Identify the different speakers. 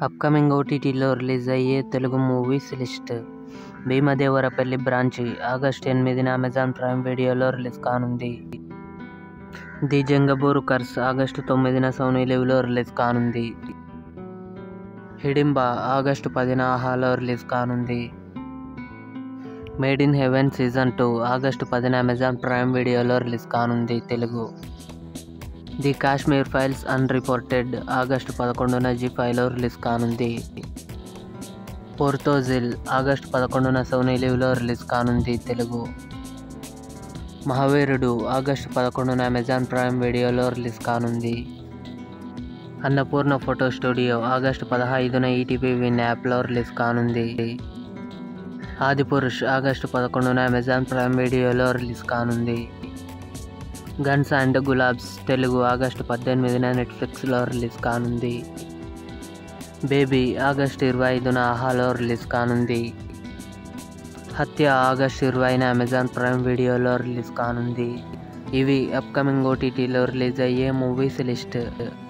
Speaker 1: upcoming ఓటీటీలో release అయ్యే Telugu movies list Bheemadevarapalli branch August ఎనిమిదిన అమెజాన్ ప్రైమ్ వీడియోలో రిలీజ్ కానుంది ది జంగబూరు కర్స్ ఆగస్టు తొమ్మిదిన సోనీ లివ్లో రిలీజ్ కానుంది హిడింబా ఆగస్టు పదిన ఆహాలో రిలీజ్ కానుంది made in heaven season two August పదిన అమెజాన్ ప్రైమ్ వీడియోలో రిలీజ్ కానుంది Telugu the Kashmir files unreported August పదకొండున జీ ఫైవ్లో రిలీజ్ కానుంది పోర్తోజిల్ ఆగస్టు పదకొండున సోనీ లీవ్లో రిలీజ్ కానుంది తెలుగు మహావీరుడు ఆగస్టు పదకొండున అమెజాన్ ప్రైమ్ వీడియోలో రిలీజ్ కానుంది అన్నపూర్ణ ఫోటో స్టూడియో ఆగస్టు పదహైదున ఈటీవీ విన్ యాప్లో రిలీజ్ కానుంది ఆదిపురుష్ ఆగస్టు పదకొండున అమెజాన్ ప్రైమ్ వీడియోలో రిలీజ్ కానుంది guns and Gulaabs Telugu August పద్దెనిమిదిన నెట్ఫ్లిక్స్లో రిలీజ్ కానుంది బేబీ ఆగస్టు ఇరవై ఐదున ఆహాలో రిలీజ్ కానుంది హత్య ఆగస్టు ఇరవైన అమెజాన్ ప్రైమ్ వీడియోలో రిలీజ్ కానుంది ఇవి అప్కమింగ్ ఓటీటీలో రిలీజ్ అయ్యే మూవీస్ లిస్ట్